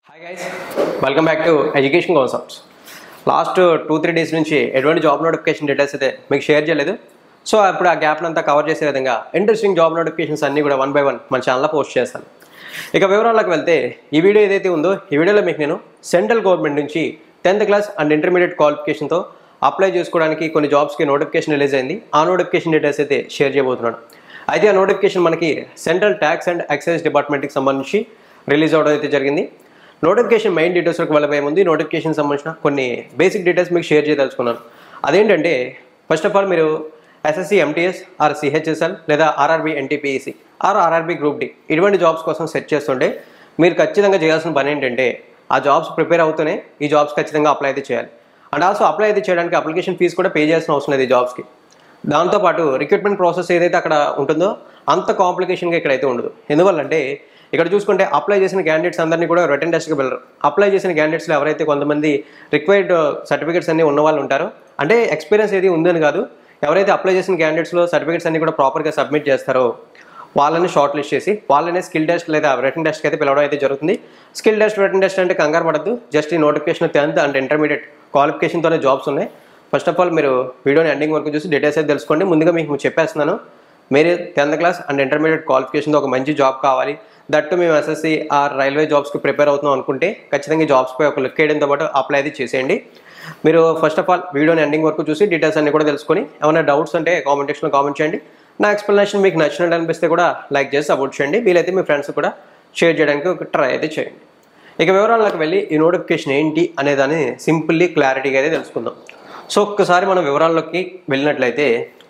hi guys welcome back to education concepts last two three days నుంచి ఎటువంటి job notification details అయితే మీకు share చేయలేదు సో అప్పుడు ఆ గ్యాప్ని అంతా కవర్ చేసే విధంగా ఇంట్రెస్టింగ్ జాబ్ నోటిఫికేషన్స్ అన్నీ కూడా వన్ బై వన్ మన ఛానల్లో పోస్ట్ చేస్తాను ఇక వివరాలకు వెళ్తే ఈ వీడియో ఏదైతే ఉందో ఈ వీడియోలో మీకు నేను సెంట్రల్ గవర్నమెంట్ నుంచి టెన్త్ క్లాస్ అండ్ ఇంటర్మీడియట్ క్వాలిఫికేషన్తో అప్లై చేసుకోవడానికి కొన్ని జాబ్స్కి నోటిఫికేషన్ రిలీజ్ అయింది ఆ నోటిఫికేషన్ డీటెయిల్స్ అయితే షేర్ చేయబోతున్నాను అయితే ఆ నోటిఫికేషన్ మనకి సెంట్రల్ ట్యాక్స్ అండ్ ఎక్సైజ్ డిపార్ట్మెంట్కి సంబంధించి రిలీజ్ అవడం అయితే జరిగింది నోటిఫికేషన్ మెయిన్ డీటెయిల్స్లోకి వెళ్ళబోయే ముందు ఈ నోటిఫికేషన్ సంబంధించిన కొన్ని బేసిక్ డీటెయిల్స్ మీకు షేర్ చేయదలుచుకున్నాను అదేంటంటే ఫస్ట్ ఆఫ్ ఆల్ మీరు ఎస్ఎస్సి ఎంటీఎస్ ఆర్ సిహెచ్ఎస్ఎల్ లేదా RRB NTPC or RRB group D ఇటువంటి జాబ్స్ కోసం సెట్ చేస్తుంటే మీరు ఖచ్చితంగా చేయాల్సిన పని ఏంటంటే ఆ జాబ్స్ ప్రిపేర్ అవుతూనే ఈ జాబ్స్ ఖచ్చితంగా అప్లై అయితే చేయాలి అండ్ ఆల్సో అప్లై అయితే చేయడానికి అప్లికేషన్ ఫీజు కూడా పే చేయాల్సిన అవసరం లేదు ఈ జాబ్స్కి దాంతోపాటు రిక్రూట్మెంట్ ప్రాసెస్ ఏదైతే అక్కడ ఉంటుందో అంత కాంప్లికేషన్గా ఇక్కడైతే ఉండదు ఎందువల్లంటే ఇక్కడ చూసుకుంటే అప్లై చేసిన క్యాండిడేట్స్ అందరినీ కూడా రిటర్న్ టెస్ట్కి వెళ్ళరు అప్లై చేసిన క్యాండిడేట్స్లో ఎవరైతే కొంతమంది రిక్వైర్డ్ సర్టిఫికేట్స్ అన్ని ఉన్న వాళ్ళు ఉంటారో అంటే ఎక్స్పీరియన్స్ ఏది ఉందని కాదు ఎవరైతే అప్లై చేసిన క్యాండిడేట్స్లో సర్టిఫికేట్స్ అన్ని కూడా ప్రాపర్గా సబ్మిట్ చేస్తారో వాళ్ళని షార్ట్ లిస్ట్ చేసి వాళ్ళని స్కిల్ టెస్ట్ లేదా రిటర్న్ టెస్ట్కి అయితే పిలవడం అయితే జరుగుతుంది స్కిల్ టెస్ట్ రిటర్న్ టెస్ట్ అంటే కంగారు పడద్దు జస్ట్ ఈ నోటిఫికేషన్ టెన్త్ అండ్ ఇంటర్మీడియట్ క్వాలిఫికేషన్తోనే జాబ్స్ ఉన్నాయి ఫస్ట్ ఆఫ్ ఆల్ మీరు వీడియోని ఎండింగ్ వరకు చూసి డీటెయిల్స్ అయితే తెలుసుకోండి ముందుగా మీకు చెప్పేస్తున్నాను మీరు టెన్త్ క్లాస్ అండ్ ఇంటర్మీడియట్ క్వాలిఫికేషన్తో ఒక మంచి జాబ్ కావాలి దట్టు మేము ఎస్ఎస్సి ఆర్ రైల్వే జాబ్స్కి ప్రిపేర్ అవుతున్నాం అనుకుంటే ఖచ్చితంగా ఈ జాబ్స్పై ఒక లుక్ వేయడంతో పాటు అప్లై అయితే చేసేయండి మీరు ఫస్ట్ ఆఫ్ ఆల్ వీడియోని ఎండింగ్ వరకు చూసి డీటెయిల్స్ అన్ని కూడా తెలుసుకొని ఏమైనా డౌట్స్ అంటే కామెంట్ సెక్షన్లో కామెంట్ చేయండి నా ఎక్స్ప్లెనేషన్ మీకు నచ్చినట్టు అనిపిస్తే కూడా లైక్ చేసి సపోర్ట్ చేయండి వీలైతే మీ ఫ్రెండ్స్ కూడా షేర్ చేయడానికి ఒక ట్రై అయితే చేయండి ఇక వివరాల్లోకి వెళ్ళి ఈ నోటిఫికేషన్ ఏంటి అనే దాన్ని సింపుల్లీ క్లారిటీగా అయితే తెలుసుకుందాం సో ఒక్కసారి మనం వివరాల్లోకి వెళ్ళినట్లయితే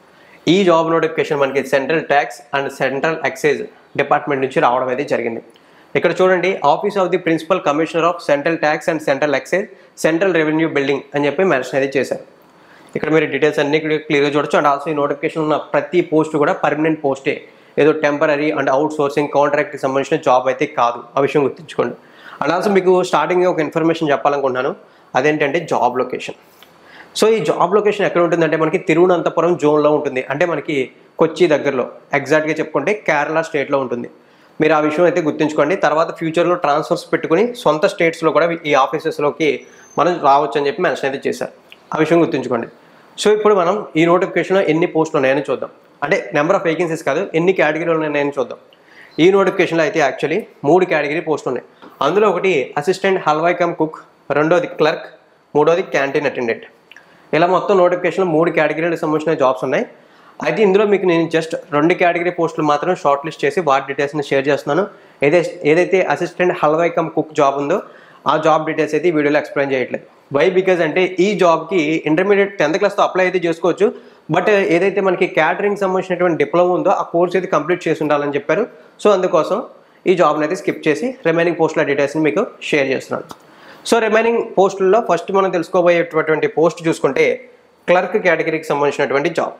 ఈ జాబ్ నోటిఫికేషన్ మనకి central tax and central excise department నుంచి రావడం అయితే జరిగింది ఇక్కడ చూడండి office of the principal commissioner of central tax and central excise central revenue building అని చెప్పి మెన్షన్ అయితే చేశారు ఇక్కడ మీరు డీటెయిల్స్ అన్ని క్లియర్గా చూడొచ్చు అండ్ ఆల్సో ఈ నోటిఫికేషన్ ఉన్న ప్రతి పోస్ట్ కూడా పర్మనెంట్ పోస్టే ఏదో టెంపరీ అండ్ అవుట్ సోర్సింగ్ కాంట్రాక్ట్కి సంబంధించిన జాబ్ అయితే కాదు ఆ విషయం గుర్తుంచుకోండి అండ్ ఆల్సో మీకు స్టార్టింగ్ ఒక ఇన్ఫర్మేషన్ చెప్పాలనుకుంటున్నాను అదేంటంటే జాబ్ లొకేషన్ సో ఈ జాబ్ లొకేషన్ ఎక్కడ ఉంటుందంటే మనకి తిరువనంతపురం జోన్లో ఉంటుంది అంటే మనకి కొచ్చి దగ్గరలో ఎగ్జాక్ట్గా చెప్పుకుంటే కేరళ స్టేట్లో ఉంటుంది మీరు ఆ విషయం అయితే గుర్తుంచుకోండి తర్వాత ఫ్యూచర్లో ట్రాన్స్ఫర్స్ పెట్టుకుని సొంత స్టేట్స్లో కూడా ఈ ఆఫీసెస్లోకి మనం రావచ్చు అని చెప్పి మెన్షన్ అయితే చేశారు ఆ విషయం గుర్తుంచుకోండి సో ఇప్పుడు మనం ఈ నోటిఫికేషన్లో ఎన్ని పోస్టులు ఉన్నాయని చూద్దాం అంటే నెంబర్ ఆఫ్ వేకెన్సీస్ కాదు ఎన్ని కేటగిరీలు ఉన్నాయని చూద్దాం ఈ నోటిఫికేషన్లో అయితే యాక్చువల్లీ మూడు కేటగిరీ పోస్టులు ఉన్నాయి అందులో ఒకటి అసిస్టెంట్ హల్వాయ్ కమ్ కుక్ రెండోది క్లర్క్ మూడోది క్యాంటీన్ అటెండెంట్ ఇలా మొత్తం నోటిఫికేషన్లో మూడు కేటగిరీలకు సంబంధించిన జాబ్స్ ఉన్నాయి అయితే ఇందులో మీకు నేను జస్ట్ రెండు కేటగిరీ పోస్టులు మాత్రం షార్ట్ లిస్ట్ చేసి వాటి డీటెయిల్స్ని షేర్ చేస్తున్నాను ఏదైతే ఏదైతే assistant halwai cum cook job ఉందో ఆ జాబ్ డీటెయిల్స్ అయితే ఈ వీడియోలో ఎక్స్ప్లెయిన్ చేయట్లేదు వై బికాజ్ అంటే ఈ జాబ్కి ఇంటర్మీడియట్ టెన్త్ క్లాస్తో అప్లై అయితే చేసుకోవచ్చు బట్ ఏదైతే మనకి క్యాటరింగ్ సంబంధించినటువంటి డిప్లొమా ఉందో ఆ కోర్స్ అయితే కంప్లీట్ చేసి ఉండాలని చెప్పారు సో అందుకోసం ఈ జాబ్ని అయితే స్కిప్ చేసి రిమైనింగ్ పోస్టుల డీటెయిల్స్ని మీకు షేర్ చేస్తున్నాను సో రిమైనింగ్ పోస్టుల్లో ఫస్ట్ మనం తెలుసుకోబోయేటటువంటి పోస్ట్ చూసుకుంటే క్లర్క్ కేటగిరీకి సంబంధించినటువంటి జాబ్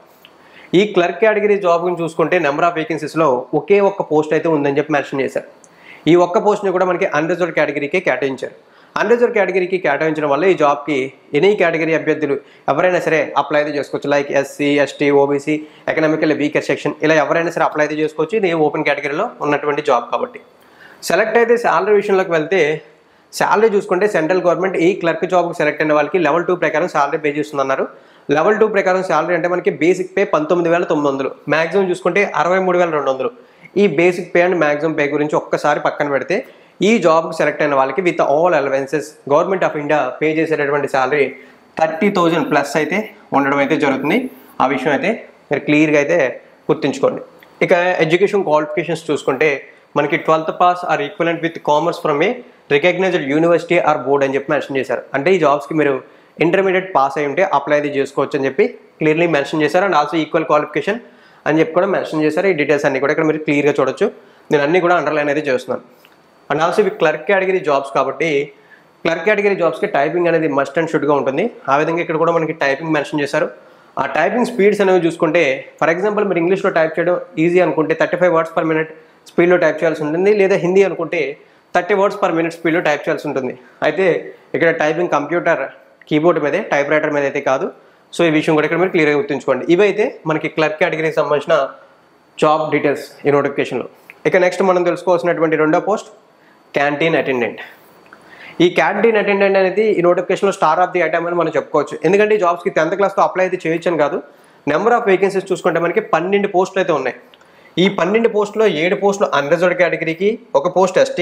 ఈ క్లర్క్ కేటగిరీ జాబ్ గురించి చూసుకుంటే నెంబర్ ఆఫ్ వేకెన్సీస్లో ఒకే ఒక్క పోస్ట్ అయితే ఉందని చెప్పి మెన్షన్ చేశారు ఈ ఒక్క పోస్ట్ని కూడా మనకి అన్రిజర్వ్ కేటగిరీకే కేటాయించారు అన్రిజర్వ్ కేటగిరీకి కేటాయించడం వల్ల ఈ జాబ్కి ఎనీ కేటగిరీ అభ్యర్థులు ఎవరైనా సరే అప్లై అయితే చేసుకోవచ్చు like SC ST OBC economical weaker section ఇలా ఎవరైనా సరే అప్లై అయితే చేసుకోవచ్చు ఇది ఓపెన్ కేటగిరీలో ఉన్నటువంటి జాబ్ కాబట్టి సెలెక్ట్ అయితే శాలరీ విషయంలోకి వెళ్తే శాలరీ చూసుకుంటే సెంట్రల్ గవర్నమెంట్ ఈ క్లర్క్ జాబ్కి సెలెక్ట్ అయిన వాళ్ళకి లెవెల్ టూ ప్రకారం శాలరీ పే చేస్తుందన్నారు లెవెల్ టూ ప్రకారం శాలరీ అంటే మనకి బేసిక్ పే పంతొమ్మిది వేల తొమ్మిది వందలు మ్యాక్సిమం చూసుకుంటే అరవై మూడు వేల రెండు వందలు ఈ basic pay and maximum pay గురించి ఒక్కసారి పక్కన పెడితే ఈ జాబ్కి సెలెక్ట్ అయిన వాళ్ళకి with all allowances government of India pay చేసేటటువంటి శాలరీ థర్టీ థౌజండ్ ప్లస్ అయితే ఉండడం అయితే జరుగుతుంది ఆ విషయం అయితే మీరు క్లియర్గా అయితే గుర్తుంచుకోండి ఇక ఎడ్యుకేషన్ క్వాలిఫికేషన్స్ చూసుకుంటే మనకి twelfth pass or equivalent with commerce from a recognised university or board అని చెప్పి మెన్షన్ చేశారు అంటే ఈ జాబ్స్కి మీరు ఇంటర్మీడియట్ పాస్ అయి ఉంటే అప్లై అయితే చేసుకోవచ్చు అని చెప్పి క్లియర్లీ మెన్షన్ చేశారు అండ్ ఆల్సో ఈక్వల్ క్వాలిఫికేషన్ అని చెప్పి కూడా మెన్షన్ చేశారు ఈ డీటెయిల్స్ అన్ని కూడా ఇక్కడ మీరు క్లియర్గా చూడొచ్చు నేను అన్ని కూడా అండర్లైన్ అయితే చేస్తున్నాను అండ్ ఆల్సో ఇవి క్లర్క్ కేటగిరీ జాబ్స్ కాబట్టి క్లర్క్ కేటగిరీ జాబ్స్కి టైపింగ్ అనేది మస్ట్ అండ్ షుడ్గా ఉంటుంది ఆ విధంగా ఇక్కడ కూడా మనకి టైపింగ్ మెన్షన్ చేశారు ఆ టైపింగ్ స్పీడ్స్ అనేవి చూసుకుంటే ఫర్ ఎగ్జాంపుల్ మీరు ఇంగ్లీష్లో టైప్ చేయడం ఈజీ అనుకుంటే thirty five words per minute స్పీడ్లో టైప్ చేయాల్సి ఉంటుంది లేదా హిందీ అనుకుంటే థర్టీ వర్డ్స్ పర్ మినిట్ స్పీడ్లో టైప్ చేయాల్సి ఉంటుంది అయితే ఇక్కడ టైపింగ్ కంప్యూటర్ కీబోర్డ్ మీదే టైప్ రైటర్ మీద అయితే కాదు సో ఈ విషయం కూడా ఇక్కడ మీరు క్లియర్గా గుర్తుంచుకోండి ఇవైతే మనకి క్లర్క్ కేటగిరీకి సంబంధించిన జాబ్ డీటెయిల్స్ ఈ నోటిఫికేషన్లో ఇక నెక్స్ట్ మనం తెలుసుకోవాల్సినటువంటి రెండో పోస్ట్ క్యాంటీన్ అటెండెంట్ ఈ క్యాటరీన్ అటెండెంట్ అనేది ఈ నోటిఫికేషన్లో స్టార్ ఆఫ్ ది ఐటమ్ అని మనం చెప్పుకోవచ్చు ఎందుకంటే ఈ జాబ్స్కి టెన్త్ క్లాస్తో అప్లై అయితే చేయొచ్చు అని కాదు నెంబర్ ఆఫ్ వేకెన్సీస్ చూసుకుంటే మనకి పన్నెండు పోస్టులు అయితే ఉన్నాయి ఈ పన్నెండు పోస్టులో ఏడు పోస్టులు అన్రిజర్వ్డ్ కేటగిరీకి ఒక పోస్ట్ ఎస్టీ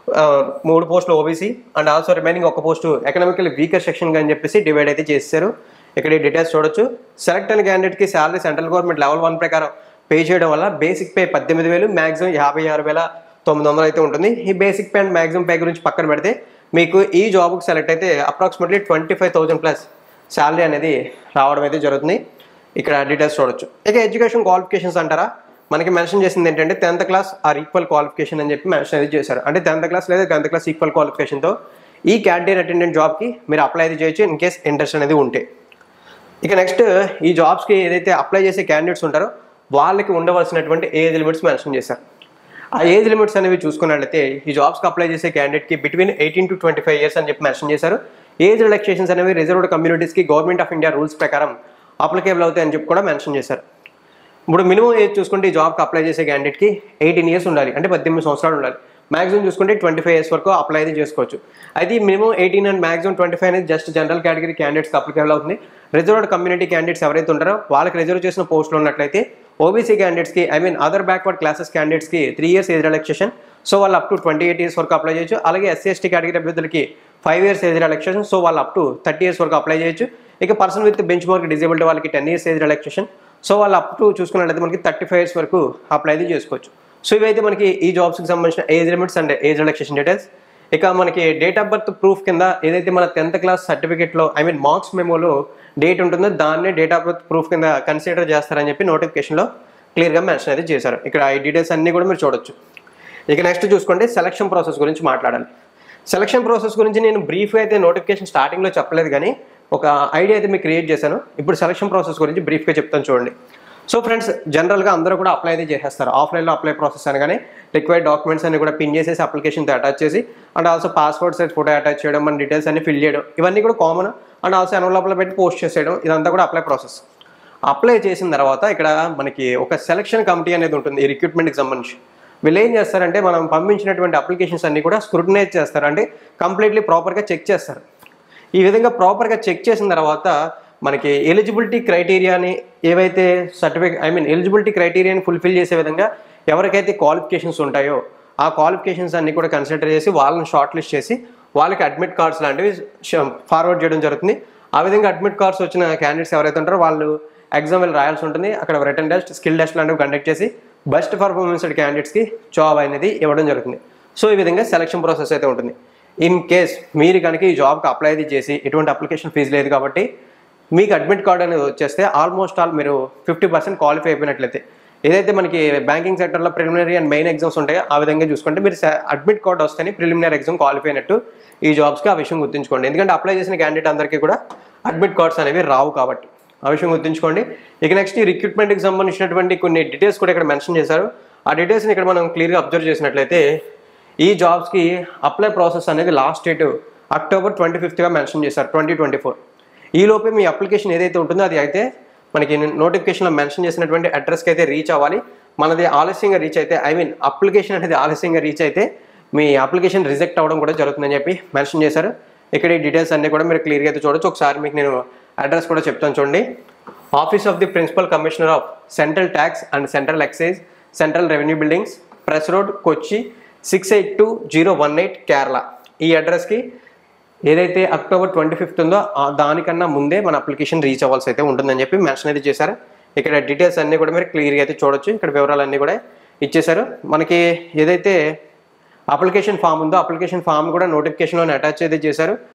మూడు పోస్టులు ఓబీసీ అండ్ ఆల్సో రిమైనింగ్ ఒక పోస్టు ఎకనామికల్ వీకర్ సెక్షన్ అని చెప్పేసి డివైడ్ అయితే చేశారు ఇక్కడ ఈ డీటెయిల్స్ చూడొచ్చు సెలెక్ట్ అయిన క్యాండిడేట్కి salary central government level one ప్రకారం పే చేయడం వల్ల బేసిక్ పే పద్దెనిమిది వేలు మ్యాక్సిమం యాభై ఆరు వేల తొమ్మిది వందలు అయితే ఉంటుంది ఈ basic pay and maximum pay గురించి పక్కన పెడితే మీకు ఈ జాబ్కి సెలెక్ట్ అయితే approximately twenty five thousand plus salary అనేది రావడం అయితే జరుగుతుంది ఇక్కడ డీటెయిల్స్ చూడొచ్చు ఇక ఎడ్యుకేషన్ క్వాలిఫికేషన్స్ అంటారా మనకి మెన్షన్ చేసింది ఏంటంటే tenth class or equal qualification అని చెప్పి మెన్షన్ అయితే చేశారు అంటే టెన్త్ క్లాస్ లేదా టెన్త్ క్లాస్ ఈక్వల్ క్వాలిఫికేషన్తో ఈ క్యాంటీన్ అటెండెంట్ జాబ్కి మీరు అప్లై అయితే చేయొచ్చు ఇన్ కేస్ ఇంట్రెస్ట్ అనేది ఉంటే ఇక నెక్స్ట్ ఈ జాబ్స్కి ఏదైతే అప్లై చేసే క్యాండిడేట్స్ ఉంటారో వాళ్ళకి ఉండవలసినటువంటి ఏజ్ లిమిట్స్ మెన్షన్ చేశారు ఆ ఏజ్ లిమిట్స్ అనేవి చూసుకున్నట్లయితే ఈ జాబ్స్కి అప్లై చేసే క్యాండిడేట్కి between eighteen to twenty five years అని చెప్పి మెన్షన్ చేశారు ఏజ్ రిలాక్సేషన్స్ అనేవి రిజర్వ్డ్ కమ్యూనిటీస్కి గవర్నమెంట్ ఆఫ్ ఇండియా రూల్స్ ప్రకారం అప్లికేబుల్ అవుతాయని చెప్పి కూడా మెన్షన్ చేశారు ఇప్పుడు మినిమం ఏజ్ చూసుకుంటే ఈ జాబ్కి అప్లై చేసే క్యాండిడేట్కి ఎయిటీన్ ఇయర్స్ ఉండాలి అంటే పద్దెనిమిది సంవత్సరాలు ఉండాలి మాక్సిమం చూసుకుంటే ట్వంటీ ఫైవ్ ఇయర్స్ వరకు అప్లై అయితే చేసుకోవచ్చు అయితే minimum eighteen and maximum twenty five అనేది జస్ట్ జనరల్ కేటగిరీ క్యాండిడేట్స్కి అప్లికేబుల్ అవుతుంది రిజర్వ్డ్ కమ్యూనిటీ క్యాండిడేట్స్ ఎవరైతే ఉంటారో వాళ్ళకి రిజర్వ్ చేసిన పోస్టులు ఉన్నట్లయితే ఓబీసీ క్యాండిడేట్స్కి I mean other backward classes క్యాండిడేట్స్కి three years age relaxation so వాళ్ళు up to twenty eight years వరకు అప్లై చేయొచ్చు అలాగే ఎస్సీ ఎస్టీ కేటగిరీ అభ్యర్థులకి five years age relaxation so వాళ్ళు అప్ టు థర్టీ ఇయర్స్ వరకు అప్లై చేయొచ్చు ఇక person with benchmark disability వాళ్ళకి ten years age relaxation so వాళ్ళు అప్ టు చూసుకున్నట్లయితే మనకి థర్టీ ఫైవ్ ఇయర్స్ వరకు అప్లై అయితే చేసుకోవచ్చు సో ఇవైతే మనకి ఈ జాబ్స్కి సంబంధించిన age limits and age relaxation details ఇక మనకి డేట్ ఆఫ్ బర్త్ ప్రూఫ్ కింద ఏదైతే మన టెన్త్ క్లాస్ సర్టిఫికేట్లో ఐ మీన్ మార్క్స్ మెమోలో డేట్ ఉంటుందో దాన్నే డేట్ ఆఫ్ బర్త్ ప్రూఫ్ కింద కన్సిడర్ చేస్తారని చెప్పి నోటిఫికేషన్లో క్లియర్గా మెన్షన్ అయితే చేశారు ఇక్కడ ఈ డీటెయిల్స్ అన్నీ కూడా మీరు చూడొచ్చు ఇక నెక్స్ట్ చూసుకోండి సెలక్షన్ ప్రాసెస్ గురించి మాట్లాడాలి సెలక్షన్ ప్రాసెస్ గురించి నేను బ్రీఫ్గా అయితే నోటిఫికేషన్ స్టార్టింగ్లో చెప్పలేదు కానీ ఒక ఐడియా అయితే మీకు క్రియేట్ చేశాను ఇప్పుడు సెలక్షన్ ప్రాసెస్ గురించి బ్రీఫ్గా చెప్తాను చూడండి సో ఫ్రెండ్స్ జనరల్గా అందరూ కూడా అప్లై అయితే చేసేస్తారు ఆఫ్లైన్లో అప్లై ప్రాసెస్ అనగానే రిక్వైర్డ్ డాక్యుమెంట్స్ అన్ని కూడా పిన్ చేసేసి అప్లికేషన్తో అటాచ్ చేసి and also passport size photo attach చేయడం మన డీటెయిల్స్ అన్ని ఫిల్ చేయడం ఇవన్నీ కూడా కామన్ అండ్ ఆల్సో ఎన్వలప్లో పెట్టి పోస్ట్ చేసేయడం ఇదంతా కూడా అప్లై ప్రాసెస్ అప్లై చేసిన తర్వాత ఇక్కడ మనకి ఒక సెలక్షన్ కమిటీ అనేది ఉంటుంది ఈ రిక్రూట్మెంట్కి సంబంధించి వీళ్ళు ఏం చేస్తారంటే మనం పంపించినటువంటి అప్లికేషన్స్ అన్ని కూడా స్క్రూటనైజ్ చేస్తారు అంటే కంప్లీట్లీ ప్రాపర్గా చెక్ చేస్తారు ఈ విధంగా ప్రాపర్గా చెక్ చేసిన తర్వాత మనకి ఎలిజిబిలిటీ క్రైటీరియాని ఏవైతే సర్టిఫికేట్ ఐ మీన్ ఎలిజిబిలిటీ క్రైటీరియాని ఫుల్ఫిల్ చేసే విధంగా ఎవరికైతే క్వాలిఫికేషన్స్ ఉంటాయో ఆ క్వాలిఫికేషన్స్ అన్ని కూడా కన్సిడర్ చేసి వాళ్ళని షార్ట్ లిస్ట్ చేసి వాళ్ళకి అడ్మిట్ కార్డ్స్ లాంటివి ఫార్వర్డ్ చేయడం జరుగుతుంది ఆ విధంగా అడ్మిట్ కార్డ్స్ వచ్చిన క్యాండిడేట్స్ ఎవరైతే ఉంటారో వాళ్ళు ఎగ్జామ్ వెళ్ళి రాయాల్సి ఉంటుంది అక్కడ రిటర్న్ టెస్ట్ స్కిల్ టెస్ట్ లాంటివి కండక్ట్ చేసి బెస్ట్ పర్ఫార్మెన్స్ క్యాండిడేట్స్కి జాబ్ అనేది ఇవ్వడం జరుగుతుంది సో ఈ విధంగా సెలక్షన్ ప్రాసెస్ అయితే ఉంటుంది ఇన్ కేస్ మీరు కనుక ఈ జాబ్కి అప్లై అయితే చేసి ఎటువంటి అప్లికేషన్ ఫీజు లేదు కాబట్టి మీకు అడ్మిట్ కార్డ్ అనేది వచ్చేస్తే ఆల్మోస్ట్ ఆల్ మీరు ఫిఫ్టీ పర్సెంట్ క్వాలిఫై అయిపోయినట్లయితే ఏదైతే మనకి బ్యాంకింగ్ సెక్టర్లో ప్రిలిమినరీ అండ్ మెయిన్ ఎగ్జామ్స్ ఉంటాయో ఆ విధంగా చూసుకుంటే మీరు అడ్మిట్ కార్డ్ వస్తేనే ప్రిలిమినరీ ఎగ్జామ్ క్వాలిఫై అయినట్టు ఈ జాబ్స్కి ఆ విషయం గుర్తుంచుకోండి ఎందుకంటే అప్లై చేసిన క్యాండిడేట్ అందరికీ కూడా అడ్మిట్ కార్డ్స్ అనేవి రావు కాబట్టి ఆ విషయం గుర్తుంచుకోండి ఇక నెక్స్ట్ ఈ రిక్రూట్మెంట్కి సంబంధించినటువంటి కొన్ని డీటెయిల్స్ కూడా ఇక్కడ మెన్షన్ చేశారు ఆ డీటెయిల్స్ని ఇక్కడ మనం క్లియర్గా అబ్జర్వ్ చేసినట్లయితే ఈ జాబ్స్కి అప్లై ప్రాసెస్ అనేది లాస్ట్ డేట్ అక్టోబర్ ట్వంటీ ఫిఫ్త్గా మెన్షన్ చేశారు ట్వంటీ ట్వంటీ ఫోర్ ఈలోపే మీ అప్లికేషన్ ఏదైతే ఉంటుందో అది అయితే మనకి నోటిఫికేషన్లో మెన్షన్ చేసినటువంటి అడ్రస్కి అయితే రీచ్ అవ్వాలి మనది ఆలస్యంగా రీచ్ అయితే ఐ మీన్ అప్లికేషన్ అనేది ఆలస్యంగా రీచ్ అయితే మీ అప్లికేషన్ రిజెక్ట్ అవ్వడం కూడా జరుగుతుందని చెప్పి మెన్షన్ చేశారు ఇక్కడ ఈ డీటెయిల్స్ అన్ని కూడా మీరు క్లియర్గా అయితే చూడొచ్చు ఒకసారి మీకు నేను అడ్రస్ కూడా చెప్తాను చూడండి office of the principal commissioner of central tax and central excise central revenue buildings press road Kochi six eight two zero one eight Kerala ఈ అడ్రస్కి ఏదైతే అక్టోబర్ ట్వంటీ ఫిఫ్త్ ఉందో ఆ దానికన్నా ముందే మన అప్లికేషన్ రీచ్ అవ్వాల్సి అయితే ఉంటుందని చెప్పి మెన్షన్ అయితే చేశారు ఇక్కడ డీటెయిల్స్ అన్నీ కూడా మీరు క్లియర్గా అయితే చూడొచ్చు ఇక్కడ వివరాలన్నీ కూడా ఇచ్చేశారు మనకి ఏదైతే అప్లికేషన్ ఫామ్ ఉందో అప్లికేషన్ ఫామ్ కూడా నోటిఫికేషన్లోనే అటాచ్ అయితే చేశారు